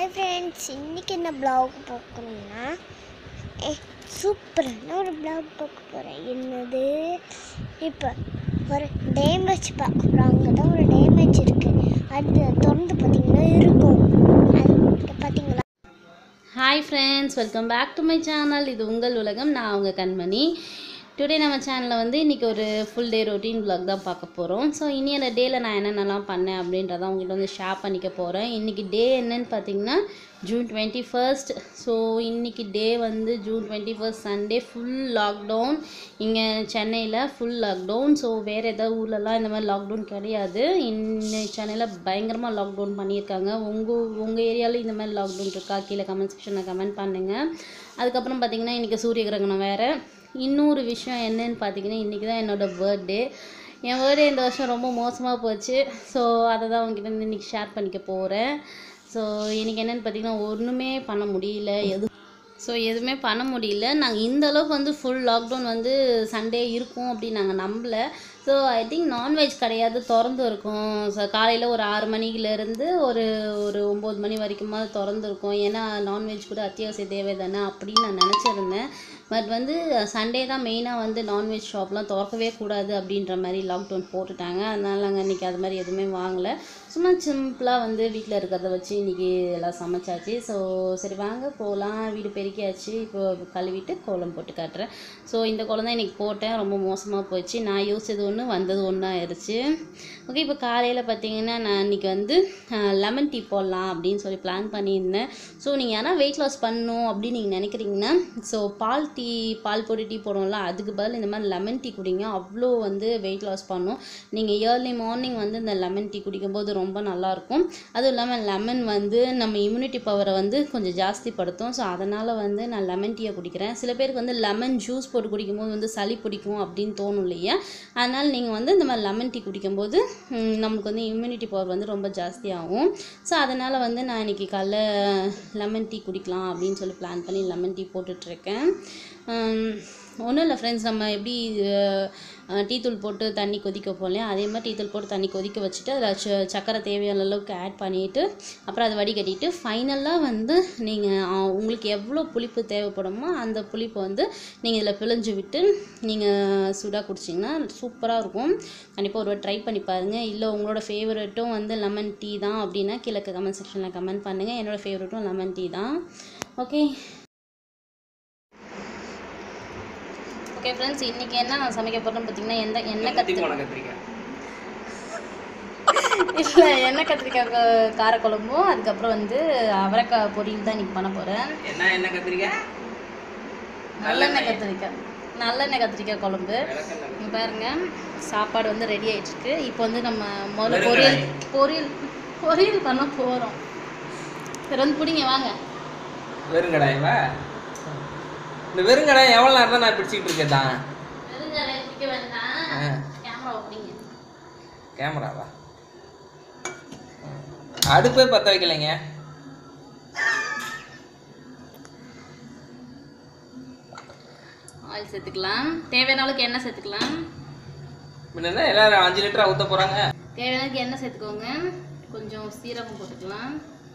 hi friends இன்றைக்கி என்ன block பார்க்குறோம்னா ஏ சூப்பரான ஒரு ப்ளாக் பார்க்க போகிறேன் என்னது இப்போ ஒரு டேமேஜ் பார்க்குறோம் அங்கே தான் ஒரு டேமேஜ் இருக்குது அது திறந்து பார்த்தீங்கன்னா இருக்கும் அது பார்த்தீங்களா hi friends welcome back to my channel இது உங்கள் உலகம் நான் அவங்க கண்மணி டுடே நம்ம சேனலில் வந்து இன்றைக்கி ஒரு ஃபுல் டே ரொட்டீன் vlog தான் பார்க்க போகிறோம் ஸோ இனி அந்த டேயில் நான் என்னென்னலாம் பண்ணேன் அப்படின்றத உங்கள்கிட்ட வந்து ஷேர் பண்ணிக்க போகிறேன் இன்றைக்கி டே என்னன்னு பார்த்தீங்கன்னா ஜூன் டுவெண்ட்டி ஃபர்ஸ்ட் ஸோ இன்றைக்கி டே வந்து June twenty first Sunday full lockdown இங்கே சென்னையில் ஃபுல் லாக்டவுன் ஸோ வேறு ஏதாவது ஊர்லலாம் இந்த மாதிரி லாக்டவுன் கிடையாது இன்னைக்கு சென்னையில் பயங்கரமாக லாக்டவுன் பண்ணியிருக்காங்க உங்கள் உங்கள் ஏரியாவில் இந்த மாதிரி லாக்டவுன் இருக்கா கீழே கமெண்ட் செக்ஷனில் கமெண்ட் பண்ணுங்கள் அதுக்கப்புறம் பார்த்தீங்கன்னா இன்றைக்கி சூரிய கிரகணம் வேறு இன்னொரு விஷயம் என்னன்னு பார்த்தீங்கன்னா இன்றைக்கி தான் என்னோடய பர்த்டே என் பர்த்டே இந்த வருஷம் ரொம்ப மோசமாக போச்சு ஸோ அதை தான் உங்ககிட்ட வந்து இன்றைக்கி ஷேர் பண்ணிக்க போகிறேன் ஸோ இன்றைக்கி என்னென்னு பார்த்தீங்கன்னா ஒன்றுமே பண்ண முடியல எது ஸோ எதுவுமே பண்ண முடியல நாங்கள் இந்த அளவுக்கு வந்து ஃபுல் லாக்டவுன் வந்து சண்டே இருக்கும் அப்படின்னு நாங்கள் நம்பலை ஸோ ஐ திங்க் நான்வெஜ் கிடையாது திறந்து இருக்கும் ஸோ காலையில் ஒரு ஆறு மணிலேருந்து ஒரு ஒரு ஒம்பது மணி வரைக்குமா திறந்து இருக்கும் ஏன்னா நான்வெஜ் கூட அத்தியாவசிய தேவை தானே அப்படின்னு நான் நினச்சிருந்தேன் பட் வந்து சண்டே தான் மெயினாக வந்து நான்வெஜ் ஷாப்லாம் திறக்கவே கூடாது அப்படின்ற மாதிரி லாக்டவுன் போட்டுட்டாங்க அதனால நாங்கள் இன்றைக்கி அது மாதிரி எதுவுமே வாங்கலை சும்மா சிம்பிளாக வந்து வீட்டில் இருக்கிறத வச்சு இன்றைக்கி எல்லாம் சமைச்சாச்சு ஸோ சரி வாங்க போகலாம் வீடு பெருக்கியாச்சு இப்போ கழுவிட்டு கோலம் போட்டு காட்டுறேன் ஸோ இந்த கோலம் தான் இன்றைக்கி போட்டேன் ரொம்ப மோசமாக போச்சு நான் யோசிச்சது ஒன்று வந்தது ஒன்று ஆயிடுச்சு ஓகே இப்போ காலையில் பார்த்தீங்கன்னா நான் இன்றைக்கி வந்து லெமன் டீ போடலாம் அப்படின்னு சொல்லி பிளான் பண்ணியிருந்தேன் ஸோ நீங்கள் யாராவது வெயிட் லாஸ் பண்ணணும் அப்படின்னு நீங்கள் நினைக்கிறீங்கன்னா ஸோ பால் டீ பால் பொடி டீ போடுவோம்ல அதுக்கு பதில் இந்த மாதிரி லெமன் டீ குடிங்க அவ்வளோ வந்து வெயிட் லாஸ் பண்ணும் நீங்கள் ஏர்லி மார்னிங் வந்து இந்த லெமன் டீ குடிக்கும்போது ரொம்ப நல்லாயிருக்கும் அதுவும் இல்லாமல் லெமன் வந்து நம்ம இம்யூனிட்டி பவரை வந்து கொஞ்சம் ஜாஸ்திப்படுத்தும் ஸோ அதனால் வந்து நான் லெமன் டீயை குடிக்கிறேன் சில பேருக்கு வந்து லெமன் ஜூஸ் போட்டு குடிக்கும்போது வந்து சளி பிடிக்கும் அப்படின்னு தோணும் இல்லையா அதனால் நீங்கள் வந்து இந்த மாதிரி லெமன் டீ குடிக்கும்போது ம், நமக்கு வந்து இம்யூனிட்டி பவர் வந்து ரொம்ப ஜாஸ்தியாகும் ஸோ அதனால் வந்து நான் இன்றைக்கி காலைல லெமன் டீ குடிக்கலாம் அப்படின்னு சொல்லி பிளான் பண்ணி லெமன் டீ போட்டுட்ருக்கேன் ஒன்றும் இல்லை ஃப்ரெண்ட்ஸ் நம்ம எப்படி அஹ், டீ தூள் போட்டு தண்ணி கொதிக்க வைப்போம் இல்லையா அதே மாதிரி டீ தூள் போட்டு தண்ணி கொதிக்க வச்சுட்டு அதில் ச சக்கரை தேவையான அளவுக்கு ஆட் பண்ணிவிட்டு அப்புறம் அதை வடிகட்டிட்டு ஃபைனலாக வந்து நீங்கள் உங்களுக்கு எவ்வளோ புளிப்பு தேவைப்படுமோ அந்த புளிப்பை வந்து நீங்கள் இதில் பிழிஞ்சு விட்டு நீங்கள் சூடாக குடிச்சிங்கன்னா சூப்பராக இருக்கும் கண்டிப்பாக ஒரு ட்ரை பண்ணி பாருங்கள் இல்லை உங்களோட ஃபேவரட்டும் வந்து லெமன் டீ தான் அப்படின்னா கீழே கமெண்ட் செக்ஷனில் கமெண்ட் பண்ணுங்கள் என்னோடய ஃபேவரட்டும் லெமன் டீ தான் ஓகே ஓகே ஃப்ரெண்ட்ஸ் இன்றைக்கி என்ன நான் சமைக்க போகிறேன்னு பார்த்தீங்கன்னா எந்த எண்ணெய் கத்தி இல்லை எண்ணெய் கத்திரிக்காய் க- காரக்குழம்பும் அதுக்கப்புறம் வந்து அவரைக்காய் பொரியல் தான் இன்றைக்கி பண்ண போகிறேன் என்ன என்ன கத்திரிக்காய் நல்லெண்ணெய் கத்திரிக்காய் நல்லெண்ணெய் கத்திரிக்காய் குழம்பு இங்க பாருங்க சாப்பாடு வந்து ரெடி ஆயிடுச்சு இப்போ வந்து நம்ம முதல்ல பொரியல் பொரியல் பொரியல் பண்ண போகிறோம் சரி வந்து பிடிங்க வாங்க வெறுங்கடாயவா இந்த வெறுங்கடாய் எவ்வளோ நேரம் தான் நான் பிடிச்சிக்கிட்டு இருக்கேன் தான் வெறுங்காயம் பிடிக்க வேண்டாம் கேமரா பிடிங்க கேமராவா அடுப்பே பற்ற வைக்கலைங்க ஆயில் சேர்த்துக்கலாம் தேவையான அளவுக்கு எண்ணெய் சேர்த்துக்கலாம் முன்ன என்ன எல்லாரும் அஞ்சு லிட்டரா ஊற்ற போகிறாங்க தேவையான அளவுக்கு எண்ணெய் சேர்த்துக்கோங்க கொஞ்சம் சீரகம் போட்டுக்கலாம்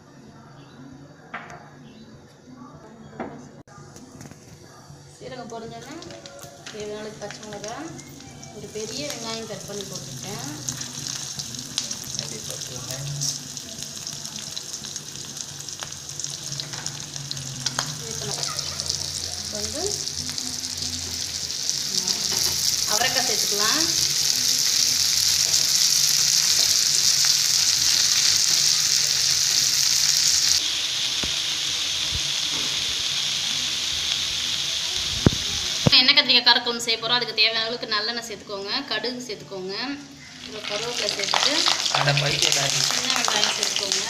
சீரகம் பொரிஞ்சோன்னே தேவையான அளவுக்கு பச்சை மிளகாய் ஒரு பெரிய வெங்காயம் கட் பண்ணி போட்டிருக்கேன் இப்போ வந்து அவரைக்காய் சேர்த்துக்கலாம் எண்ணெய் கத்திரிக்காய் காரக்குழம்பு செய்ய போகிறோம் அதுக்கு தேவையான அளவுக்கு நல்லெண்ணெய் சேர்த்துக்கோங்க கடுகு சேர்த்துக்கோங்க அப்புறம் கருவேப்பிலை சேர்த்துட்டு அந்த பைத்தியக்காரி சின்ன வெங்காயம் சேர்த்துக்கோங்க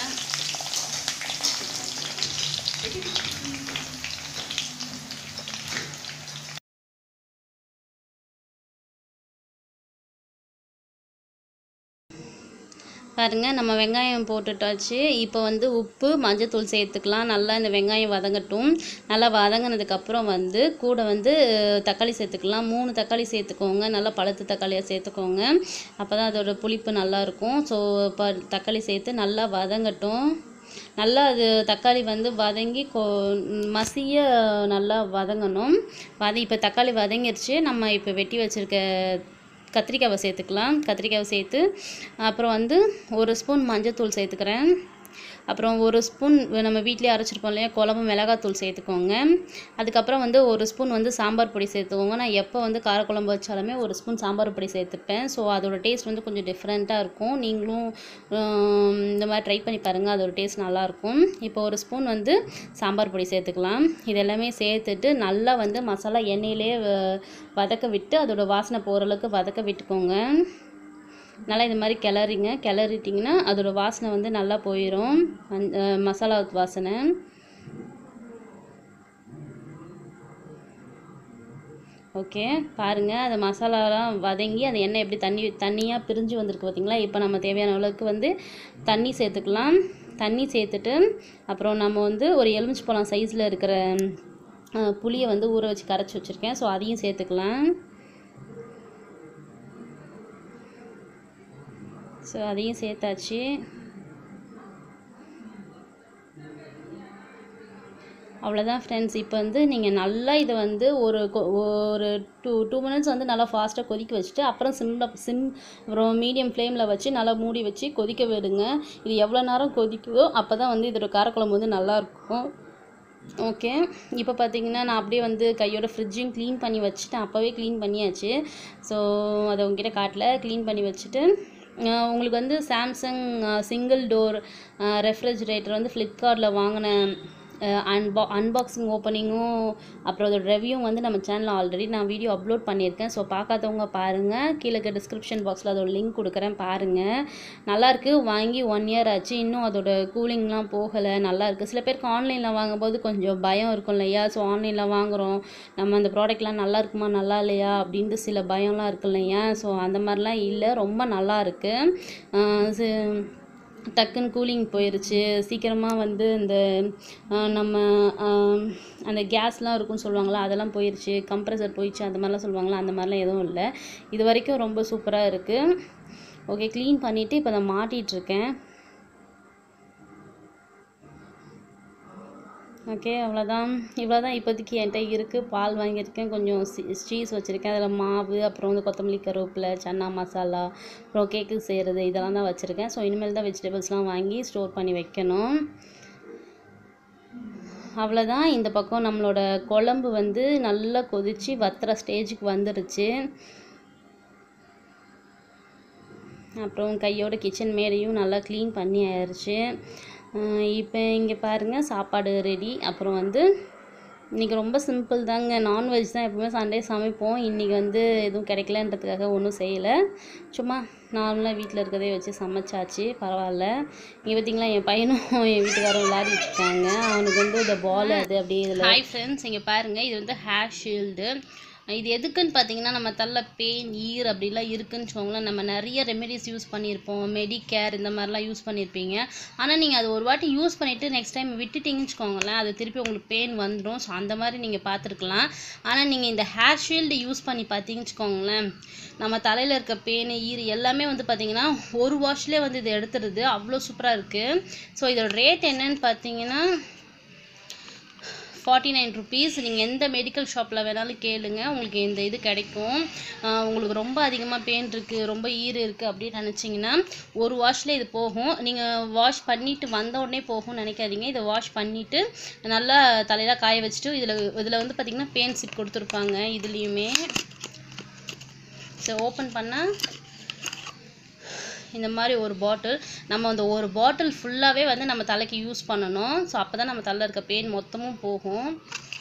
பாருங்கள் நம்ம வெங்காயம் போட்டுட்டாச்சு இப்போ வந்து உப்பு மஞ்சத்தூள் சேர்த்துக்கலாம் நல்லா இந்த வெங்காயம் வதங்கட்டும் நல்லா வதங்கினதுக்கப்புறம் வந்து கூட வந்து தக்காளி சேர்த்துக்கலாம் மூணு தக்காளி சேர்த்துக்கோங்க நல்லா பழுத்த தக்காளியாக சேர்த்துக்கோங்க அப்போ தான் அதோட புளிப்பு நல்லாயிருக்கும் ஸோ இப்போ தக்காளி சேர்த்து நல்லா வதங்கட்டும் நல்லா அது தக்காளி வந்து வதங்கி கொ மசிய நல்லா வதங்கணும் வத இப்போ தக்காளி வதங்கிருச்சு நம்ம இப்போ வெட்டி வச்சுருக்க கத்திரிக்காவை சேர்த்துக்கலாம் கத்திரிக்காவை சேர்த்து அப்புறம் வந்து ஒரு ஸ்பூன் மஞ்சள்தூள் சேர்த்துக்கிறேன் அப்புறம் ஒரு ஸ்பூன் நம்ம வீட்டிலே அரைச்சிருப்போம் இல்லையா குழம்பு மிளகாத்தூள் சேர்த்துக்கோங்க அதுக்கப்புறம் வந்து ஒரு ஸ்பூன் வந்து சாம்பார் பொடி சேர்த்துக்கோங்க நான் எப்போ வந்து காரக்குழம்பு வச்சாலுமே ஒரு ஸ்பூன் சாம்பார் பொடி சேர்த்துப்பேன் ஸோ அதோட டேஸ்ட் வந்து கொஞ்சம் டிஃப்ரெண்ட்டாக இருக்கும் நீங்களும் ஆம், இந்த மாதிரி ட்ரை பண்ணி பாருங்கள் அதோட டேஸ்ட் நல்லாயிருக்கும் இப்போ ஒரு ஸ்பூன் வந்து சாம்பார் பொடி சேர்த்துக்கலாம் இது எல்லாமே சேர்த்துட்டு நல்லா வந்து மசாலா எண்ணெயிலே வ- வதக்க விட்டு அதோட வாசனை போகிற அளவுக்கு வதக்க விட்டுக்கோங்க நல்லா இது மாதிரி கிளறிங்க கிளறிட்டிங்கன்னா அதோட வாசனை வந்து நல்லா போயிடும் அந்த மசாலா வாசனை ஓகே பாருங்கள் அந்த மசாலாலாம் வதங்கி அந்த எண்ணெய் எப்படி தண்ணி தண்ணியாக பிரிஞ்சு வந்திருக்கு பார்த்தீங்களா இப்போ நம்ம தேவையான அளவுக்கு வந்து தண்ணி சேர்த்துக்கலாம் தண்ணி சேர்த்துட்டு அப்புறம் நம்ம வந்து ஒரு எலுமிச்சை பழம் சைஸில் இருக்கிற அஹ், புளியை வந்து ஊற வச்சு கரைச்சி வச்சுருக்கேன் ஸோ அதையும் சேர்த்துக்கலாம் ஸோ அதையும் சேர்த்தாச்சு அவ்வளோதான் ஃப்ரெண்ட்ஸ் இப்போ வந்து நீங்கள் நல்லா இதை வந்து ஒரு கொ- ஒரு டூ டூ மினிட்ஸ் வந்து நல்லா ஃபாஸ்ட்டாக கொதிக்க வச்சுட்டு அப்புறம் சிம்மில் சிம் அப்புறம் மீடியம் ஃப்ளேமில் வச்சு நல்லா மூடி வச்சு கொதிக்க விடுங்க இது எவ்வளோ நேரம் கொதிக்குதோ அப்போ தான் வந்து இதோட காரக்குழம்பு வந்து நல்லாயிருக்கும் ஓகே இப்போ பார்த்தீங்கன்னா நான் அப்படியே வந்து கையோட ஃப்ரிட்ஜையும் க்ளீன் பண்ணி வச்சுட்டேன் அப்போவே க்ளீன் பண்ணியாச்சு ஸோ அதை உங்ககிட்ட காட்டல க்ளீன் பண்ணி வச்சுட்டு அஹ் உங்களுக்கு வந்து சாம்சங் சிங்கிள் டோர் ரெஃப்ரிஜிரேட்டர் வந்து ஃப்ளிப்கார்ட்டில் வாங்கின அன்பா அன்பாக்சிங் ஓப்பனிங்கும் அப்புறம் அதோட ரிவ்யூவும் வந்து நம்ம சேனலில் ஆல்ரெடி நான் வீடியோ அப்லோட் பண்ணியிருக்கேன் ஸோ பார்க்காதவங்க பாருங்கள் கீழே இருக்க டிஸ்கிரிப்ஷன் பாக்ஸில் அதோட லிங்க் கொடுக்குறேன் பாருங்கள் நல்லாயிருக்கு வாங்கி ஒன் இயர் ஆச்சு இன்னும் அதோட கூலிங்லாம் போகலை நல்லாயிருக்கு சில பேருக்கு ஆன்லைனில் வாங்கும்போது கொஞ்சம் பயம் இருக்கும் இல்லையா ஸோ ஆன்லைனில் வாங்குகிறோம் நம்ம அந்த ப்ராடக்ட்லாம் நல்லா இருக்குமா நல்லா இல்லையா அப்படின்ட்டு சில பயம்லாம் இருக்கு இல்லையா ஸோ அந்த மாதிரிலாம் இல்லை ரொம்ப நல்லா இருக்கு ஆஹ் சி- டக்குன்னு கூலிங் போயிருச்சு சீக்கிரமாக வந்து இந்த ஆஹ் நம்ம ஆஹ் அந்த கேஸ்லாம் இருக்கும்னு சொல்லுவாங்களா அதெல்லாம் போயிருச்சு கம்ப்ரஸர் போயிடுச்சு அந்த மாதிரிலாம் சொல்லுவாங்களா அந்த மாதிரிலாம் எதுவும் இல்லை இது வரைக்கும் ரொம்ப சூப்பராக இருக்குது ஓகே க்ளீன் பண்ணிவிட்டு இப்போ அதை மாட்டிகிட்ருக்கேன் ஓகே அவ்வளோதான் இவ்வளோ தான் இப்போதைக்கு என்கிட்ட இருக்குது பால் வாங்கியிருக்கேன் கொஞ்சம் சீஸ் வச்சுருக்கேன் அதில் மாவு அப்புறம் வந்து கொத்தமல்லி கருவேப்பிலை சன்னா மசாலா அப்புறம் கேக்கு செய்கிறது இதெல்லாம் தான் வச்சுருக்கேன் ஸோ இனிமேல் தான் வெஜிடபிள்ஸ்லாம் வாங்கி ஸ்டோர் பண்ணி வைக்கணும் அவ்வளோதான் இந்த பக்கம் நம்மளோட குழம்பு வந்து நல்லா கொதித்து வத்துற ஸ்டேஜுக்கு வந்துருச்சு அப்புறம் கையோட கிச்சன் மேடையும் நல்லா க்ளீன் பண்ணி ஆயிடுச்சு இப்போ இங்கே பாருங்கள் சாப்பாடு ரெடி அப்புறம் வந்து இன்றைக்கி ரொம்ப சிம்பிள் தாங்க நான்வெஜ் தான் எப்பவுமே சண்டே சமைப்போம் இன்றைக்கி வந்து எதுவும் கிடைக்கலன்றதுக்காக ஒன்றும் செய்யலை சும்மா நார்மலாக வீட்டில் இருக்கிறதே வச்சு சமைச்சாச்சு பரவாயில்ல இங்கே பார்த்தீங்களா என் பையனும் என் வீட்டுக்காரும் விளையாடிட்டு இருக்காங்க அவனுக்கு வந்து இந்த பால் அது அப்படியே இதில் ஹாய் ஃப்ரெண்ட்ஸ் இங்கே பாருங்கள் இது வந்து ஹேர் ஷீல்டு இது எதுக்குன்னு பார்த்தீங்கன்னா நம்ம தள்ள பெயின் ஈர் அப்படிலாம் இருக்குன்னு வச்சுக்கோங்களேன் நம்ம நிறைய ரெமெடிஸ் யூஸ் பண்ணியிருப்போம் மெடிகேர் இந்த மாதிரிலாம் யூஸ் பண்ணியிருப்பீங்க ஆனால் நீங்கள் அது ஒரு வாட்டி யூஸ் பண்ணிவிட்டு நெக்ஸ்ட் டைம் விட்டுட்டீங்கன்னு வச்சுக்கோங்களேன் அது திருப்பி உங்களுக்கு பெயின் வந்துடும் ஸோ அந்த மாதிரி நீங்கள் பார்த்துருக்கலாம் ஆனால் நீங்கள் இந்த ஹேர் ஷீல்டு யூஸ் பண்ணி பார்த்தீங்கன்னு வச்சுக்கோங்களேன் நம்ம தலையில் இருக்க பேனு ஈர் எல்லாமே வந்து பார்த்தீங்கன்னா ஒரு வாஷ்லேயே வந்து இது எடுத்துருது அவ்வளோ சூப்பராக இருக்குது ஸோ இதோட ரேட் என்னன்னு பார்த்தீங்கன்னா ஃபார்ட்டி நைன் ருபீஸ் நீங்கள் எந்த மெடிக்கல் ஷாப்பில் வேணாலும் கேளுங்க உங்களுக்கு இந்த இது கிடைக்கும் ஆஹ் உங்களுக்கு ரொம்ப அதிகமாக பெயின் இருக்குது ரொம்ப ஈறு இருக்குது அப்படின்னு நினச்சிங்கன்னா ஒரு வாஷ்ல இது போகும் நீங்கள் வாஷ் பண்ணிட்டு வந்த உடனே போகும்னு நினைக்காதீங்க இதை வாஷ் பண்ணிவிட்டு நல்லா தலையெல்லாம் காய வச்சுட்டு இதில் இதில் வந்து பார்த்திங்கன்னா பெயின் சிட் கொடுத்துருப்பாங்க இதுலேயுமே ஸோ ஓப்பன் பண்ணால் இந்த மாதிரி ஒரு பாட்டில் நம்ம அந்த ஒரு பாட்டில் ஃபுல்லாகவே வந்து நம்ம தலைக்கு யூஸ் பண்ணணும் ஸோ அப்போ தான் நம்ம தலையில் இருக்க பெயின் மொத்தமும் போகும்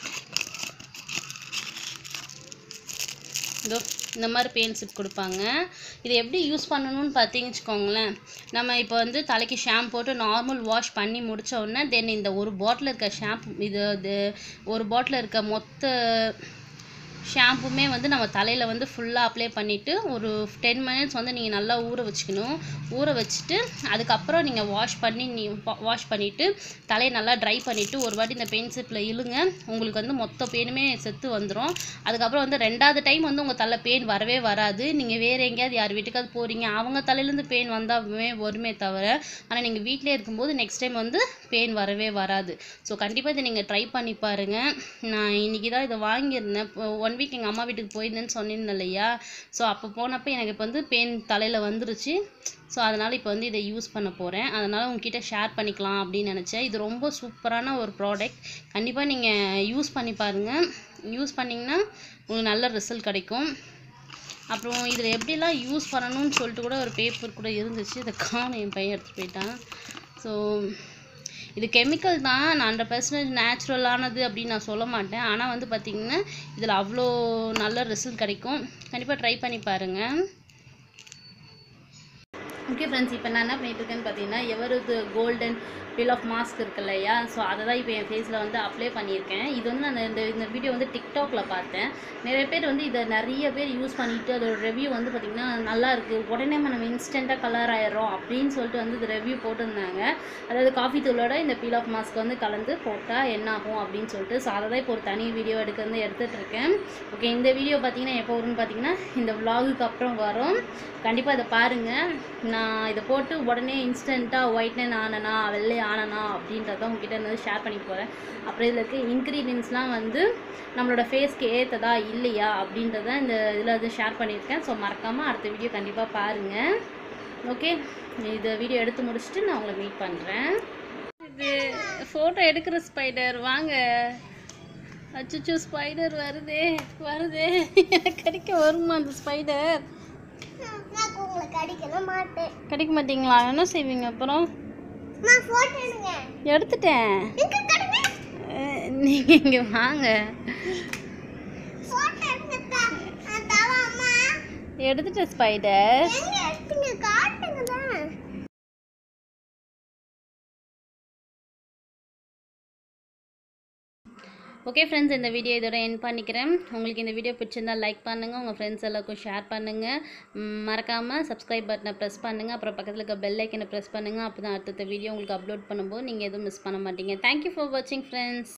இதோ இந்த மாதிரி பெயின் சிப் கொடுப்பாங்க இது எப்படி யூஸ் பண்ணணும்னு பார்த்தீங்கன்னு வச்சுக்கோங்களேன் நம்ம இப்போ வந்து தலைக்கு ஷாம்பு போட்டு நார்மல் வாஷ் பண்ணி முடிச்ச உடனே தென் இந்த ஒரு பாட்டில் இருக்க ஷாம்பு இது இது ஒரு பாட்டில் இருக்க மொத்த ஷாம்புமே வந்து நம்ம தலையில் வந்து ஃபுல்லாக அப்ளை பண்ணிவிட்டு ஒரு டென் மினிட்ஸ் வந்து நீங்கள் நல்லா ஊற வச்சுக்கணும் ஊற வச்சுட்டு அதுக்கப்புறம் நீங்கள் வாஷ் பண்ணி நீ வாஷ் பண்ணிவிட்டு தலையை நல்லா ட்ரை பண்ணிவிட்டு ஒரு வாட்டி இந்த பெயின் சிப்பில் இழுங்க உங்களுக்கு வந்து மொத்த பெயினுமே செத்து வந்துடும் அதுக்கப்புறம் வந்து ரெண்டாவது டைம் வந்து உங்கள் தலை பெயின் வரவே வராது நீங்கள் வேறு எங்கேயாவது யார் வீட்டுக்காவது போகிறீங்க அவங்க தலையிலேருந்து பெயின் வந்தாலுமே வருமே தவிர ஆனால் நீங்கள் வீட்டிலே இருக்கும்போது நெக்ஸ்ட் டைம் வந்து பெயின் வரவே வராது ஸோ கண்டிப்பாக இதை நீங்கள் ட்ரை பண்ணி பாருங்கள் நான் இன்றைக்கி தான் இதை வாங்கியிருந்தேன் ஒன் வீக் எங்கள் அம்மா வீட்டுக்கு போயிருந்தேன்னு சொன்னிருந்தேன் இல்லையா ஸோ அப்போ போனப்போ எனக்கு இப்போ வந்து பெயின் தலையில் வந்துருச்சு ஸோ அதனால் இப்போ வந்து இதை யூஸ் பண்ண போகிறேன் அதனால் உங்ககிட்ட ஷேர் பண்ணிக்கலாம் அப்படின்னு நினச்சேன் இது ரொம்ப சூப்பரான ஒரு ப்ராடக்ட் கண்டிப்பாக நீங்கள் யூஸ் பண்ணி பாருங்கள் யூஸ் பண்ணிங்கன்னா உங்களுக்கு நல்ல ரிசல்ட் கிடைக்கும் அப்புறம் இதில் எப்படிலாம் யூஸ் பண்ணணும்னு சொல்லிட்டு கூட ஒரு பேப்பர் கூட இருந்துச்சு இதை காணும் என் பையன் எடுத்துகிட்டு போயிட்டான் ஸோ இது கெமிக்கல் தான் நான் ஹண்ட்ரட் பர்சன்டேஜ் நேச்சுரலானது அப்படின்னு நான் சொல்ல மாட்டேன் ஆனால் வந்து பார்த்திங்கன்னா இதில் அவ்வளோ நல்ல ரிசல்ட் கிடைக்கும் கண்டிப்பாக ட்ரை பண்ணி பாருங்கள் ஓகே ஃப்ரெண்ட்ஸ் இப்போ நான் என்ன பண்ணிட்டு இருக்கேன்னு பார்த்தீங்கன்னா எவரது கோல்டன் பில் ஆஃப் மாஸ்க் இருக்கு இல்லையா ஸோ அதை தான் இப்போ என் ஃபேஸில் வந்து அப்ளை பண்ணியிருக்கேன் இது வந்து நான் இந்த இந்த வீடியோ வந்து டிக்டாக்ல பார்த்தேன் நிறைய பேர் வந்து இதை நிறைய பேர் யூஸ் பண்ணிட்டு அதோட ரிவ்யூ வந்து பார்த்திங்கன்னா நல்லா இருக்குது உடனே நம்ம இன்ஸ்டண்ட்டாக கலர் ஆயிடுறோம் அப்படின்னு சொல்லிட்டு வந்து இது ரிவ்யூ போட்டிருந்தாங்க அதாவது காஃபி தூளோட இந்த பீல் ஆஃப் மாஸ்க் வந்து கலந்து போட்டால் என்ன ஆகும் அப்படின்னு சொல்லிட்டு ஸோ அதை தான் இப்போ ஒரு தனி வீடியோ எடுக்க வந்து எடுத்துகிட்டு இருக்கேன் ஓகே இந்த வீடியோ பார்த்தீங்கன்னா எப்போ வரும்னு பார்த்தீங்கன்னா இந்த vlog-க்கு அப்புறம் வரும் கண்டிப்பாக இதை பாருங்கள் நான் இதை போட்டு உடனே இன்ஸ்டண்ட்டாக ஒயிட்னன் ஆனனா வெள்ளை ஆனனா அப்படின்றத உங்ககிட்ட வந்து ஷேர் பண்ணி போகிறேன் அப்புறம் இதில் இருக்க இன்க்ரீடியன்ஸ்லாம் வந்து நம்மளோட ஃபேஸ்க்கு ஏற்றதா இல்லையா அப்படின்றத இந்த இதில் வந்து ஷேர் பண்ணியிருக்கேன் ஸோ மறக்காமல் அடுத்த வீடியோ கண்டிப்பாக பாருங்கள் ஓகே இந்த வீடியோ எடுத்து முடிச்சுட்டு நான் உங்களை மீட் பண்ணுறேன் இது ஃபோட்டோ எடுக்கிற ஸ்பைடர் வாங்க அச்சோ ஸ்பைடர் வருதே வருதே எனக்கு கடிக்க வருமா அந்த ஸ்பைடர் நான் உங்களை கடிக்கல மாட்டேன் கடிக்க மாட்டீங்களா என்ன செய்வீங்க அப்புறம் நான் போட்டோ எடுங்க எடுத்துட்டேன் எங்க கடுங்க அஹ் நீங்க இங்க வாங்க போட்டோ எடுங்க தவா அம்மா எடுத்துட்டேன் ஸ்பைடர் எங்க எடுத்தீங்க காட்டுங்க தான் ஓகே ஃப்ரெண்ட்ஸ் இந்த வீடியோ இதோட என் பண்ணிக்கிறேன் உங்களுக்கு இந்த வீடியோ பிடிச்சிருந்தா லைக் பண்ணுங்கள் உங்கள் ஃப்ரெண்ட்ஸ் எல்லாருக்கும் ஷேர் பண்ணுங்கள் மறக்காமல் சப்ஸ்கிரைப் பட்டனை ப்ரெஸ் பண்ணுங்கள் அப்புறம் பக்கத்தில் இருக்க பெல் ஐக்கனை ப்ரெஸ் பண்ணுங்கள் அப்போ தான் அடுத்தடுத்த வீடியோ உங்களுக்கு அப்லோட் பண்ணும்போது நீங்கள் எதுவும் மிஸ் பண்ண மாட்டீங்க தேங்க்யூ ஃபார் வாட்சிங் ஃப்ரெண்ட்ஸ்